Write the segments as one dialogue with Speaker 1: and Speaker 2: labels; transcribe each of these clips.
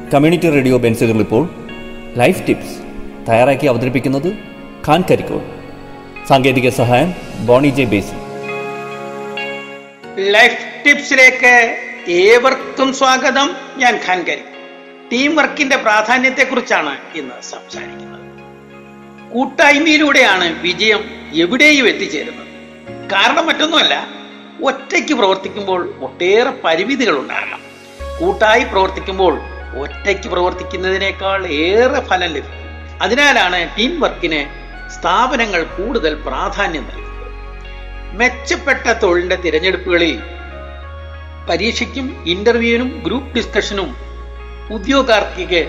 Speaker 1: community radio ബെൻസുകൾ ഇപ്പോൾ life tips തയ്യാറാക്കി അവതരിപ്പിക്കുന്നത് ഖാൻ കരിക്കോൾ സാങ്കേതിക സഹായം ബോണി ജെ ബേസി
Speaker 2: ലൈഫ് ടിപ്സിലേക്ക് ഏവർക്കും സ്വാഗതം ഞാൻ ഖാൻകരി ടീം വർക്കിന്റെ പ്രാധാന്യത്തെക്കുറിച്ചാണ് ഇന്ന് സംസാരിക്കുന്നത് കൂട്ടായ്മയിലൂടെയാണ് വിജയം എവിടെയും എത്തിച്ചേരുന്നത് കാരണം മറ്റൊന്നുമല്ല ഒറ്റയ്ക്ക് പ്രവർത്തിക്കുമ്പോൾ ഒട്ടേറെ പരിമിതികൾ ഉണ്ടാകാം കൂട്ടായി പ്രവർത്തിക്കുമ്പോൾ ഒറ്റയ്ക്ക് പ്രവർത്തിക്കുന്നതിനേക്കാൾ ഏറെ ഫലം ലഭിക്കും അതിനാലാണ് ടീം വർക്കിന് സ്ഥാപനങ്ങൾ കൂടുതൽ പ്രാധാന്യം നൽകുന്നത് മെച്ചപ്പെട്ട തൊഴിലിന്റെ തിരഞ്ഞെടുപ്പുകളിൽ പരീക്ഷയ്ക്കും ഇന്റർവ്യൂവിനും ഗ്രൂപ്പ് ഡിസ്കഷനും ഉദ്യോഗാർത്ഥിക്ക്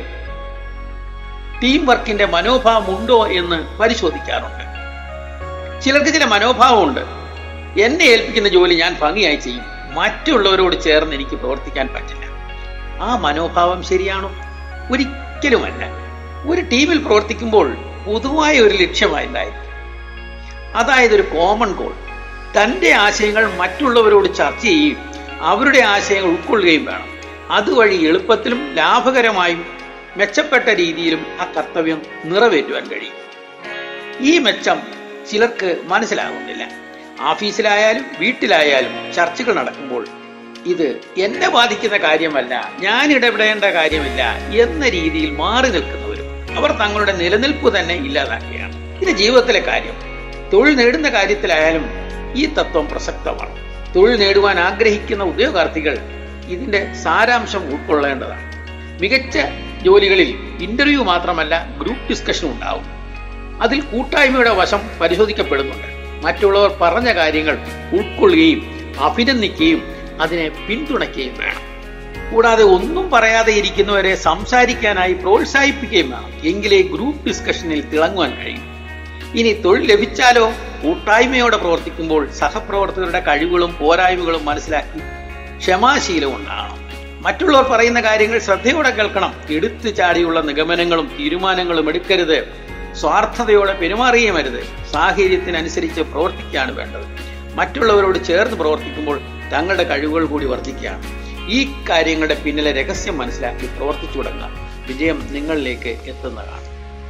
Speaker 2: ടീം വർക്കിന്റെ മനോഭാവം ഉണ്ടോ എന്ന് പരിശോധിക്കാറുണ്ട് ചിലർക്ക് ചില മനോഭാവമുണ്ട് എന്നെ ഏൽപ്പിക്കുന്ന ജോലി ഞാൻ ഭംഗിയായി ചെയ്യും മറ്റുള്ളവരോട് ചേർന്ന് എനിക്ക് പ്രവർത്തിക്കാൻ പറ്റില്ല ആ മനോഭാവം ശരിയാണോ ഒരിക്കലുമല്ല ഒരു ടീമിൽ പ്രവർത്തിക്കുമ്പോൾ പൊതുവായ ഒരു ലക്ഷ്യമായിട്ടുണ്ടായിരിക്കും അതായത് ഒരു കോമൺ ഗോൾ തൻ്റെ ആശയങ്ങൾ മറ്റുള്ളവരോട് ചർച്ച ചെയ്യുകയും അവരുടെ ആശയങ്ങൾ ഉൾക്കൊള്ളുകയും വേണം അതുവഴി എളുപ്പത്തിലും ലാഭകരമായും മെച്ചപ്പെട്ട രീതിയിലും ആ കർത്തവ്യം നിറവേറ്റുവാൻ കഴിയും ഈ മെച്ചം ചിലർക്ക് മനസ്സിലാകുന്നില്ല ഓഫീസിലായാലും വീട്ടിലായാലും ചർച്ചകൾ നടക്കുമ്പോൾ ഇത് എന്നെ ബാധിക്കുന്ന കാര്യമല്ല ഞാൻ ഇടപെടേണ്ട കാര്യമില്ല എന്ന രീതിയിൽ മാറി നിൽക്കുന്നവരും അവർ തങ്ങളുടെ നിലനിൽപ്പ് തന്നെ ഇല്ലാതാക്കുകയാണ് ഇത് ജീവിതത്തിലെ കാര്യം തൊഴിൽ നേടുന്ന കാര്യത്തിലായാലും ഈ തത്വം പ്രസക്തമാണ് തൊഴിൽ നേടുവാൻ ആഗ്രഹിക്കുന്ന ഉദ്യോഗാർത്ഥികൾ ഇതിന്റെ സാരാംശം ഉൾക്കൊള്ളേണ്ടതാണ് മികച്ച ജോലികളിൽ ഇന്റർവ്യൂ മാത്രമല്ല ഗ്രൂപ്പ് ഡിസ്കഷൻ ഉണ്ടാവും അതിൽ കൂട്ടായ്മയുടെ വശം പരിശോധിക്കപ്പെടുന്നുണ്ട് മറ്റുള്ളവർ പറഞ്ഞ കാര്യങ്ങൾ ഉൾക്കൊള്ളുകയും അഭിനന്ദിക്കുകയും അതിനെ പിന്തുണയ്ക്കുകയും വേണം കൂടാതെ ഒന്നും പറയാതെ ഇരിക്കുന്നവരെ സംസാരിക്കാനായി പ്രോത്സാഹിപ്പിക്കുകയും വേണം എങ്കിലേ ഗ്രൂപ്പ് ഡിസ്കഷനിൽ തിളങ്ങുവാൻ കഴിയും ഇനി തൊഴിൽ ലഭിച്ചാലോ കൂട്ടായ്മയോടെ പ്രവർത്തിക്കുമ്പോൾ സഹപ്രവർത്തകരുടെ കഴിവുകളും പോരായ്മകളും മനസ്സിലാക്കി ക്ഷമാശീലം ഉണ്ടാകണം മറ്റുള്ളവർ പറയുന്ന കാര്യങ്ങൾ ശ്രദ്ധയോടെ കേൾക്കണം എടുത്തു ചാടിയുള്ള നിഗമനങ്ങളും തീരുമാനങ്ങളും എടുക്കരുത് സ്വാർത്ഥതയോടെ പെരുമാറുകയും അരുത് സാഹചര്യത്തിനനുസരിച്ച് പ്രവർത്തിക്കുകയാണ് വേണ്ടത് മറ്റുള്ളവരോട് ചേർന്ന് പ്രവർത്തിക്കുമ്പോൾ തങ്ങളുടെ കഴിവുകൾ കൂടി വർദ്ധിക്കുകയാണ് ഈ കാര്യങ്ങളുടെ പിന്നിലെ രഹസ്യം മനസ്സിലാക്കി പ്രവർത്തിച്ചു തുടങ്ങുക വിജയം നിങ്ങളിലേക്ക് എത്തുന്നതാണ്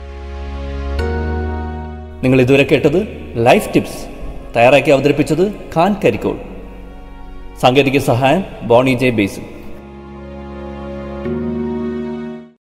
Speaker 1: നിങ്ങൾ ഇതുവരെ കേട്ടത് ലൈഫ് ടിപ്സ് തയ്യാറാക്കി അവതരിപ്പിച്ചത് ഖാൻ കരിക്കോൾ സാങ്കേതിക സഹായം ബോണി ജെ ബേസി